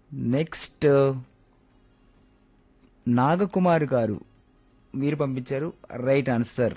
next Nagakumar గారు మీరు పంపించారు రైట్ ఆన్సర్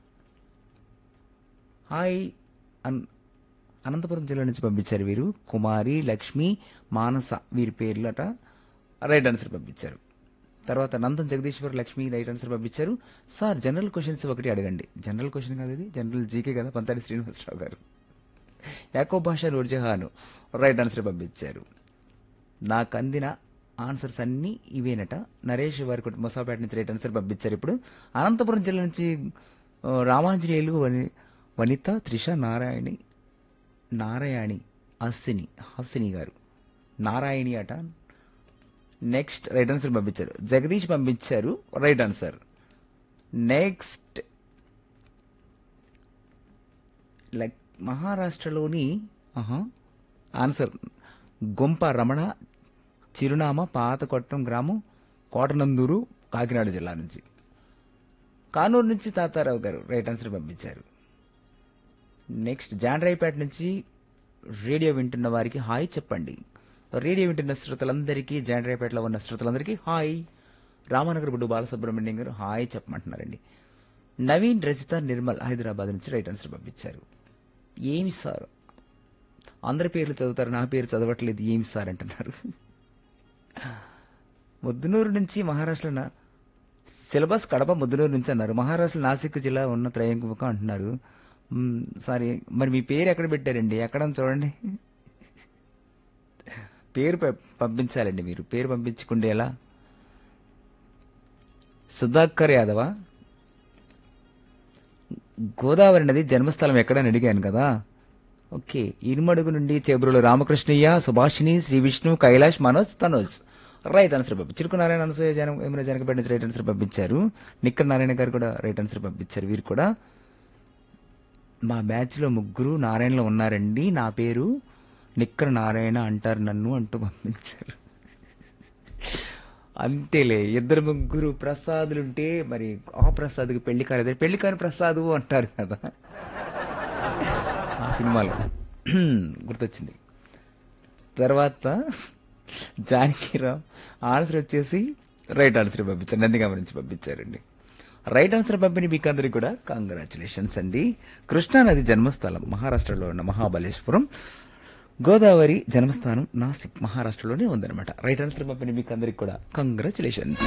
హాయ్ అన్ అనంతపురం జిల్లా నుంచి పంపించారు వీరు కుమారి లక్ష్మి మానస వీరి పేర్లట రైట్ ఆన్సర్ పంపించారు తర్వాత నందన్ జగదీశ్వర్ లక్ష్మి రైట్ ఆన్సర్ పంపించారు సార్ జనరల్ క్వశ్చన్స్ ఒకటి అడగండి జనరల్ క్వశ్చన్ కాదు ఇది జనరల్ జీకే కదా పంతాడి శ్రీనివాసరావు గారు యాకో భాష నూర్జహాను రైట్ ఆన్సర్ పంపించారు నాకు అందిన ఆన్సర్స్ అన్నీ ఇవేనట నరేష్ వారి కుటుంబ మొసాపేట నుంచి రైట్ ఆన్సర్ పంపించారు ఇప్పుడు అనంతపురం జిల్లా నుంచి ఆ, రామాంజనేయులు వని వనిత త్రిష నారాయణి నారాయణి హాసిని హాసిని గారు నారాయణి అట నెక్స్ట్ రైట్ ఆన్సర్ పంపించారు జగదీష్ పంపించారు రైట్ ఆన్సర్ నెక్స్ట్ లైక్ మహారాష్ట్రలోని ఆహా, ఆన్సర్ గొంప రమణ చిరునామా పాతకొట్టం గ్రామం కోటనందూరు కాకినాడ జిల్లా నుంచి కానూరు నుంచి తాతారావు గారు రైట్ ఆన్సర్ పంపించారు నెక్స్ట్ జాండ్రాయిపేట నుంచి రేడియో వింటున్న వారికి హాయ్ చెప్పండి రేడియో వింటున్న శ్రోతలందరికీ జాండ్రాయిపేటలో ఉన్న శ్రోతలందరికీ హాయ్ రామనగర్ బుడ్డు బాలసుబ్రహ్మణ్యం గారు హాయ్ చెప్పమంటున్నారండి నవీన్ రజిత నిర్మల్ హైదరాబాద్ నుంచి రైట్ ఆన్సర్ పంపించారు ఏమి సార్ అందరి పేర్లు చదువుతారు నా పేరు చదవట్లేదు ఏమి సార్ అంటున్నారు ముద్దునూరు నుంచి మహారాష్ట్రలో నా- సిలబస్ కడప ముద్దునూరు నుంచి అన్నారు మహారాష్ట్ర నాసిక్ జిల్లా ఉన్న త్రయంకుముఖం అంటున్నారు మ్, సారీ మరి మీ పేరు ఎక్కడ పెట్టారండి ఎక్కడ ఉంది చూడండి పేరు ప- పంపించాలండి మీరు పేరు పంపించుకుంటే ఎలా సుధాకర్ యాదవా గోదావరి నది జన్మస్థలం ఎక్కడని అడిగాను కదా ఓకే ఇరుమడుగు నుండి చేబ్రులు రామకృష్ణయ్య సుభాషిణి శ్రీ విష్ణు కైలాష్ మనోజ్ తనోజ్ రైట్ ఆన్సర్ పంపించారు చిరుకు నారాయణ అనసూయ జనం ఏమైనా జనకపేట నుంచి రైట్ ఆన్సర్ పంపించారు నిక్కర్ నారాయణ గారు కూడా రైట్ ఆన్సర్ పంపించారు వీరు కూడా మా బ్యాచ్ లో ముగ్గురు నారాయణలో ఉన్నారండి నా పేరు నిక్కర్ నారాయణ అంటారు నన్ను అంటూ పంపించారు అంతేలే ఇద్దరు ముగ్గురు ప్రసాదులుంటే మరి ఆ ప్రసాద్కి పెళ్లి కాలేదు పెళ్లి కాని ప్రసాదు అంటారు కదా ఆ సినిమాలో గుర్తొచ్చింది తర్వాత జానకిరామ్ ఆన్సర్ వచ్చేసి రైట్ ఆన్సర్ పంపించారు నందిగామ నుంచి పంపించారండి రైట్ ఆన్సర్ పంపిణీ మీకు అందరికి కూడా కంగ్రాచులేషన్స్ అండి కృష్ణానది జన్మస్థలం మహారాష్ట్రలో ఉన్న మహాబలేశ్వరం గోదావరి జన్మస్థానం నాసిక్ మహారాష్ట్రలోనే ఉందన్నమాట రైట్ ఆన్సర్ పంపిణీ మీకు అందరికి కూడా కంగ్రాచులేషన్స్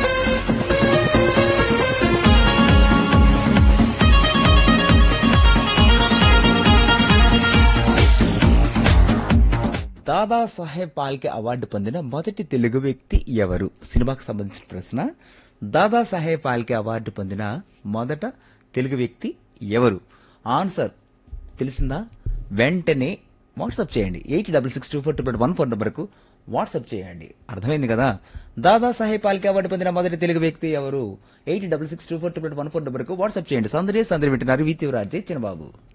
దాదాసాహెబ్ పాల్కే అవార్డు పొందిన మొదటి తెలుగు వ్యక్తి ఎవరు సినిమాకు సంబంధించిన ప్రశ్న దాదాసాహెబ్ పాల్కే అవార్డు పొందిన మొదట తెలుగు వ్యక్తి ఎవరు ఆన్సర్ తెలిసిందా వెంటనే వాట్సాప్ చేయండి eight double six two four two one four నెంబర్కు వాట్సాప్ చేయండి అర్థమైంది కదా దాదాసాహెబ్ పాల్కే అవార్డు పొందిన మొదటి తెలుగు వ్యక్తి ఎవరు eight double six two four two one four నెంబర్కు వాట్సాప్ చేయండి సందడి సందడి వింటున్నారు వీతి రాజే చిన్నబాబు